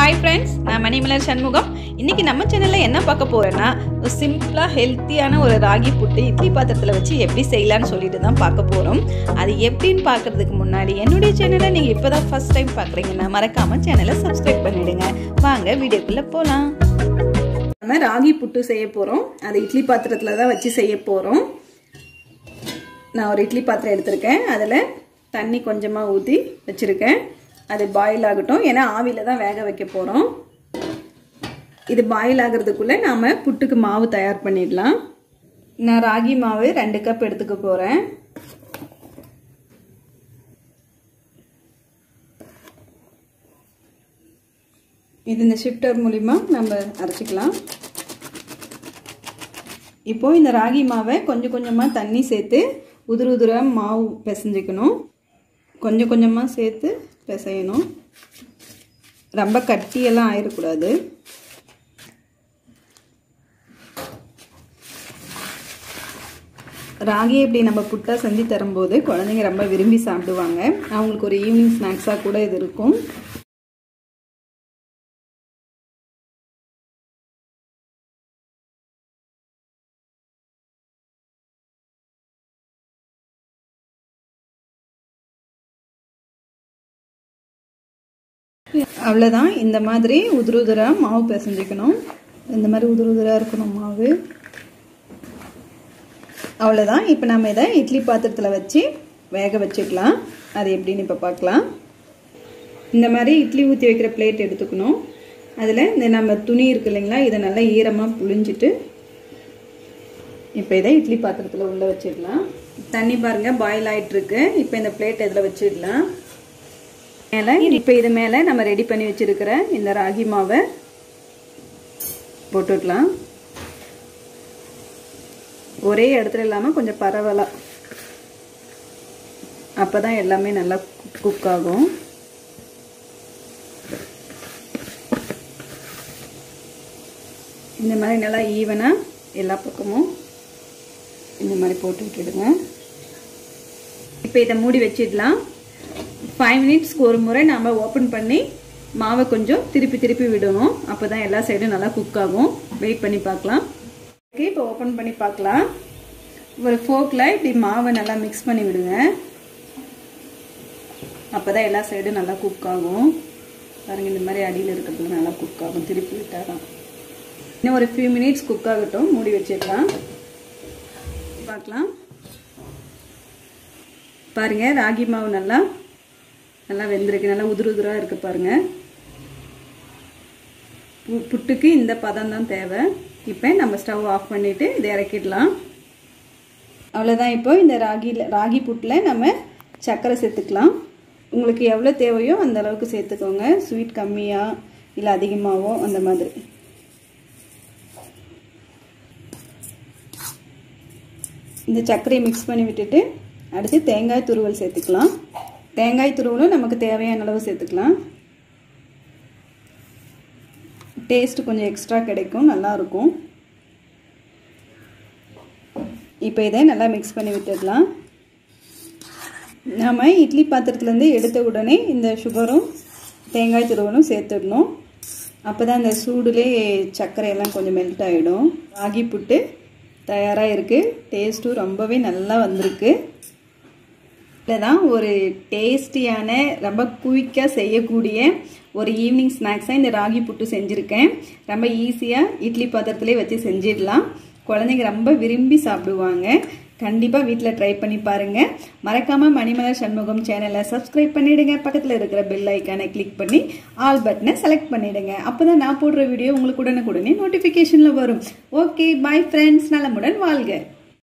hi friends நான் மணிமலர் சண்முகம் இன்னைக்கு நம்ம சேனலில் என்ன பார்க்க போறேன்னா ஒரு சிம்பிளாக ஹெல்த்தியான ஒரு ராகி புட்டு இட்லி பாத்திரத்தில் வச்சு எப்படி செய்யலாம்னு சொல்லிட்டு தான் பார்க்க போகிறோம் அது எப்படின்னு பார்க்கறதுக்கு முன்னாடி என்னுடைய சேனலை நீங்கள் இப்போ தான் ஃபஸ்ட் டைம் பார்க்குறீங்கன்னா மறக்காமல் சேனலை சப்ஸ்கிரைப் பண்ணிடுங்க வாங்க வீடியோக்குள்ளே போகலாம் நம்ம ராகி புட்டு செய்ய போகிறோம் அது இட்லி பாத்திரத்தில் தான் வச்சு செய்ய போகிறோம் நான் ஒரு இட்லி பாத்திரம் எடுத்திருக்கேன் அதில் தண்ணி கொஞ்சமாக ஊற்றி வச்சுருக்கேன் அது பாயில் ஆகட்டும் ஏன்னா ஆவியில் தான் வேக வைக்க போகிறோம் இது பாயில் ஆகிறதுக்குள்ளே நாம் புட்டுக்கு மாவு தயார் பண்ணிடலாம் நான் ராகி மாவு ரெண்டு கப் எடுத்துக்க போகிறேன் இது இந்த ஷிஃப்டர் மூலிமா நம்ம அரைச்சிக்கலாம் இப்போது இந்த ராகி மாவை கொஞ்சம் கொஞ்சமாக தண்ணி சேர்த்து உதிர உதிராக மாவு பிசைஞ்சிக்கணும் கொஞ்சம் கொஞ்சமாக சேர்த்து பிசையணும் ரொம்ப கட்டியெல்லாம் ஆயிடக்கூடாது ராகி இப்படி நம்ம புட்டாக செஞ்சு தரும்போது குழந்தைங்க ரொம்ப விரும்பி சாப்பிடுவாங்க அவங்களுக்கு ஒரு ஈவினிங் ஸ்நாக்ஸாக கூட இது இருக்கும் அவ்வளோதான் இந்த மாதிரி உதிர உதிராக மாவு பிசைஞ்சிக்கணும் இந்த மாதிரி உதிர உதிராக இருக்கணும் மாவு அவ்வளோதான் இப்போ நம்ம இதை இட்லி பாத்திரத்தில் வச்சு வேக வச்சுக்கலாம் அது எப்படின்னு இப்போ பார்க்கலாம் இந்த மாதிரி இட்லி ஊற்றி வைக்கிற பிளேட் எடுத்துக்கணும் அதில் இந்த நம்ம துணி இருக்கு இல்லைங்களா இதை நல்லா ஈரமாக புழிஞ்சிட்டு இப்போ இதை இட்லி பாத்திரத்தில் உள்ளே வச்சிடலாம் தண்ணி பாருங்கள் பாயில் ஆகிட்டுருக்கு இப்போ இந்த பிளேட் இதில் வச்சிடலாம் மேலே இப்போ இது மேலே நம்ம ரெடி பண்ணி வச்சுருக்கிற இந்த ராகி மாவை போட்டுடலாம் ஒரே இடத்துல இல்லாமல் கொஞ்சம் பரவலாக அப்போ தான் எல்லாமே நல்லா குக் ஆகும் இந்த மாதிரி நல்லா ஈவனாக எல்லா பக்கமும் இந்த மாதிரி போட்டு விட்டுடுங்க இப்போ இதை மூடி வச்சிடலாம் ஃபைவ் மினிட்ஸ்க்கு ஒரு முறை நாம் ஓப்பன் பண்ணி மாவை கொஞ்சம் திருப்பி திருப்பி விடணும் அப்போ தான் எல்லா சைடும் நல்லா குக் ஆகும் வெயிட் பண்ணி பார்க்கலாம் ஓகே இப்போ ஓப்பன் பண்ணி பார்க்கலாம் ஒரு ஃபோக்கில் இப்படி மாவை நல்லா மிக்ஸ் பண்ணி விடுங்க அப்போ தான் எல்லா சைடும் நல்லா குக் ஆகும் பாருங்கள் இந்த மாதிரி அடியில் இருக்கிறதுல நல்லா குக் ஆகும் திருப்பி விட்டால் தான் இன்னும் ஒரு ஃபியூ மினிட்ஸ் குக் ஆகட்டும் மூடி வச்சிடலாம் பார்க்கலாம் பாருங்கள் ராகி மாவு நல்லா நல்லா வெந்திருக்கு நல்லா உதிர உதிராக இருக்குது பாருங்கள் புட்டுக்கு இந்த பதம் தான் தேவை இப்போ நம்ம ஸ்டவ் ஆஃப் பண்ணிவிட்டு இதை இறக்கிடலாம் அவ்வளோதான் இப்போ இந்த ராகியில் ராகி புட்டில் நம்ம சர்க்கரை சேர்த்துக்கலாம் உங்களுக்கு எவ்வளோ தேவையோ அந்த அளவுக்கு சேர்த்துக்கோங்க ஸ்வீட் கம்மியாக இல்லை அதிகமாகவோ அந்த மாதிரி இந்த சர்க்கரையை மிக்ஸ் பண்ணி விட்டுட்டு அடுத்து தேங்காய் துருவல் சேர்த்துக்கலாம் தேங்காய் துருவலும் நமக்கு தேவையான அளவு சேர்த்துக்கலாம் டேஸ்ட் கொஞ்சம் எக்ஸ்ட்ரா கிடைக்கும் நல்லாயிருக்கும் இப்போ இதை நல்லா மிக்ஸ் பண்ணி விட்டுடலாம் நாம் இட்லி பாத்திரத்துலேருந்து எடுத்த உடனே இந்த சுகரும் தேங்காய் துருவலும் சேர்த்துடணும் அப்போ தான் இந்த சூடுலேயே சர்க்கரையெல்லாம் கொஞ்சம் மெல்ட் ஆகிடும் ராகி புட்டு தயாராக இருக்குது டேஸ்ட்டும் ரொம்பவே நல்லா வந்திருக்கு தான் ஒரு டேஸ்டியான ரொம்ப குயிக்காக செய்யக்கூடிய ஒரு ஈவினிங் ஸ்நாக்ஸாக இந்த ராகி புட்டு செஞ்சுருக்கேன் ரொம்ப ஈஸியாக இட்லி பாத்திரத்துலேயே வச்சு செஞ்சிடலாம் குழந்தைங்க ரொம்ப விரும்பி சாப்பிடுவாங்க கண்டிப்பாக வீட்டில் ட்ரை பண்ணி பாருங்கள் மறக்காமல் மணிமலர் சண்முகம் சேனலை சப்ஸ்கிரைப் பண்ணிவிடுங்க பக்கத்தில் இருக்கிற பெல் ஐக்கானை கிளிக் பண்ணி ஆல் பட்டனை செலக்ட் பண்ணிவிடுங்க அப்போ தான் நான் போடுற வீடியோ உங்களுக்கு உடனுக்குடனே நோட்டிஃபிகேஷனில் வரும் ஓகே பாய் ஃப்ரெண்ட்ஸ் நலமுடன் வாழ்க